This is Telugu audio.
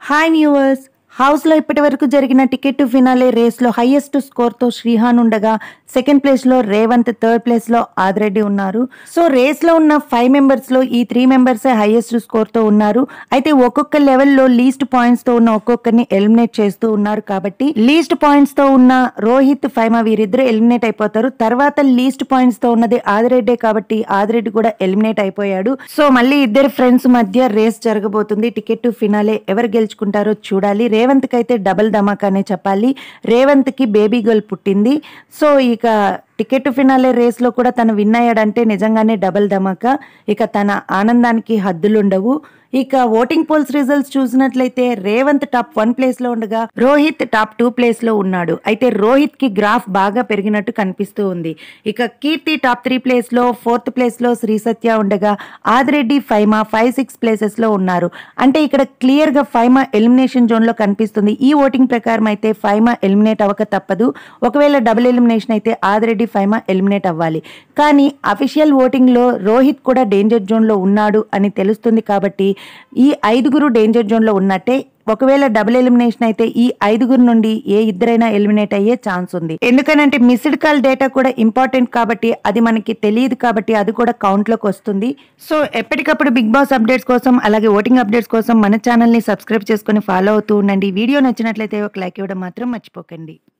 హాయ్ వ్యూవర్స్ హౌస్లో ఇప్పటి వరకు జరిగిన టికెట్ టు ఫినాలే రేస్లో హైయెస్ట్ స్కోర్తో శ్రీహాన్ ఉండగా సెకండ్ ప్లేస్లో రేవంత్ థర్డ్ ప్లేస్లో ఆదిరెడ్డి ఉన్నారు సో రేస్లో ఉన్న ఫైవ్ మెంబర్స్లో ఈ త్రీ మెంబర్సే హైయెస్ట్ స్కోర్తో ఉన్నారు అయితే ఒక్కొక్క లెవెల్లో లీస్ట్ పాయింట్స్తో ఉన్న ఒక్కొక్కరిని ఎలిమినేట్ చేస్తూ ఉన్నారు కాబట్టి లీస్ట్ పాయింట్స్తో ఉన్న రోహిత్ ఫైమా వీరిద్దరు ఎలిమినేట్ అయిపోతారు తర్వాత లీస్ట్ పాయింట్స్తో ఉన్నది ఆదిరెడ్డే కాబట్టి ఆదిరెడ్డి కూడా ఎలిమినేట్ అయిపోయాడు సో మళ్ళీ ఇద్దరు ఫ్రెండ్స్ మధ్య రేస్ జరగబోతుంది టికెట్ టు ఫినాలే ఎవరు గెలుచుకుంటారో చూడాలి రేవంత్ కి అయితే డబల్ ధమాకానే చెప్పాలి రేవంత్ కి బేబీ గర్ల్ పుట్టింది సో ఇక టికెట్ ఫినాలే రేస్లో కూడా తను విన్ అయ్యాడంటే నిజంగానే డబల్ ధమాకా ఇక తన ఆనందానికి హద్దులుండవు ఇక ఓటింగ్ పోల్స్ రిజల్ట్స్ చూసినట్లయితే రేవంత్ టాప్ వన్ ప్లేస్ లో ఉండగా రోహిత్ టాప్ టూ ప్లేస్ లో ఉన్నాడు అయితే రోహిత్ కి గ్రాఫ్ బాగా పెరిగినట్టు కనిపిస్తూ ఉంది ఇక కీర్తి టాప్ త్రీ ప్లేస్ లో ఫోర్త్ ప్లేస్ లో శ్రీ సత్య ఉండగా Adireddy Faima five six places లో ఉన్నారు అంటే ఇక్కడ క్లియర్ గా ఫైమా ఎలిమినేషన్ జోన్ లో కనిపిస్తుంది ఈ ఓటింగ్ ప్రకారం అయితే ఫైమా ఎలిమినేట్ అవ్వక తప్పదు ఒకవేళ డబుల్ ఎలిమినేషన్ అయితే ఆదిరెడ్డి ఫైమా ఎలిమినేట్ అవ్వాలి కానీ అఫీషియల్ ఓటింగ్ లో రోహిత్ కూడా డేంజర్ జోన్ లో ఉన్నాడు అని తెలుస్తుంది కాబట్టి ఈ ఐదుగురు డేంజర్ జోన్ లో ఉన్నట్టే ఒకవేళ డబుల్ ఎలిమినేషన్ అయితే ఈ ఐదుగురు నుండి ఏ ఇద్దరైనా ఎలిమినేట్ అయ్యే ఛాన్స్ ఉంది ఎందుకనంటే మిస్డ్ కాల్ డేటా కూడా ఇంపార్టెంట్ కాబట్టి అది మనకి తెలియదు కాబట్టి అది కూడా కౌంట్ లోకి వస్తుంది సో ఎప్పటికప్పుడు బిగ్ బాస్ అప్డేట్స్ కోసం అలాగే ఓటింగ్ అప్డేట్స్ కోసం మన ఛానల్ ని సబ్స్క్రైబ్ చేసుకొని ఫాలో అవుతూ ఉండండి వీడియో నచ్చినట్లయితే ఒక లైక్ ఇవ్వడం మాత్రం మర్చిపోకండి